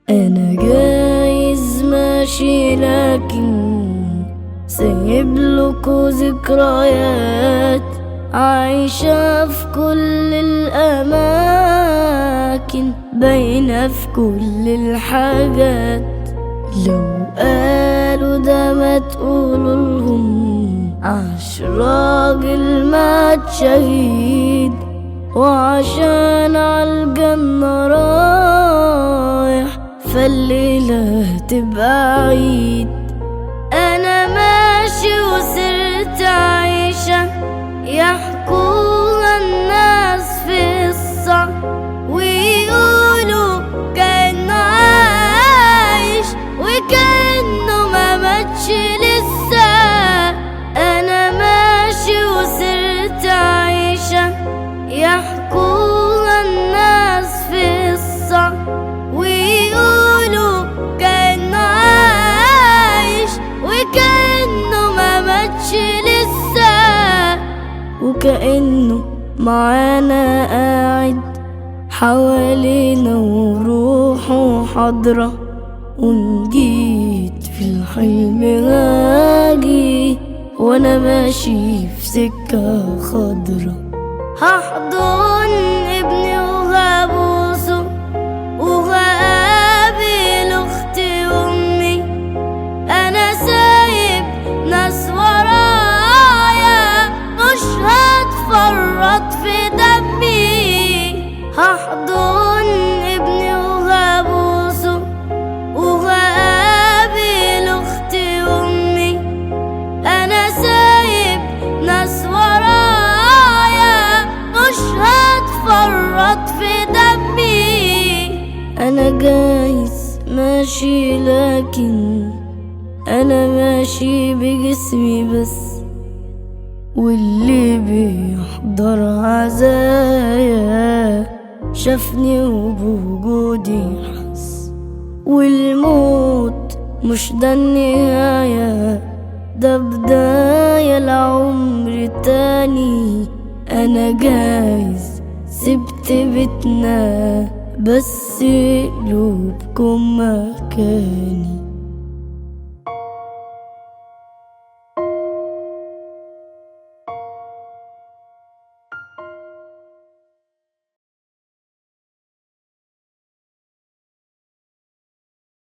أنا جايز ماشي لكن سايب لكوا ذكريات عايشة في كل الأماكن باينة في كل الحاجات لو قالوا ده ما تقولوا لهم عاش راجل مات شهيد وعشان عالجنة رايح فالليلة تبقى عيد أنا ماشي وصرت عايشة يحكوها الناس في الصح ويقولوا كأنه عايش وكأنه ما ماتش لسه أنا ماشي وصرت عايشة يحكوها الناس في الصح ويقولوا كأنه عايش وكأنه ما ماتش لسه وكأنه معانا قاعد حوالينا وروحه حاضرة ونجيت في الحلم غاجي وانا ماشي في سكة خضرة هحضن ابني وهبوسه وهقابل اختي وامي انا سايب ناس ورايا مش هتفرط في دمي هحضن ابني وهبوسه وهقابل اختي وامي انا سايب ناس ورايا مش هتفرط في دمي انا جايز ماشي لكن انا ماشي بجسمي بس واللي بيحضر عزايا شافني وبوجودي حس والموت مش ده النهاية ده بداية لعمر تاني أنا جايز سبت بيتنا بس قلوبكم مكاني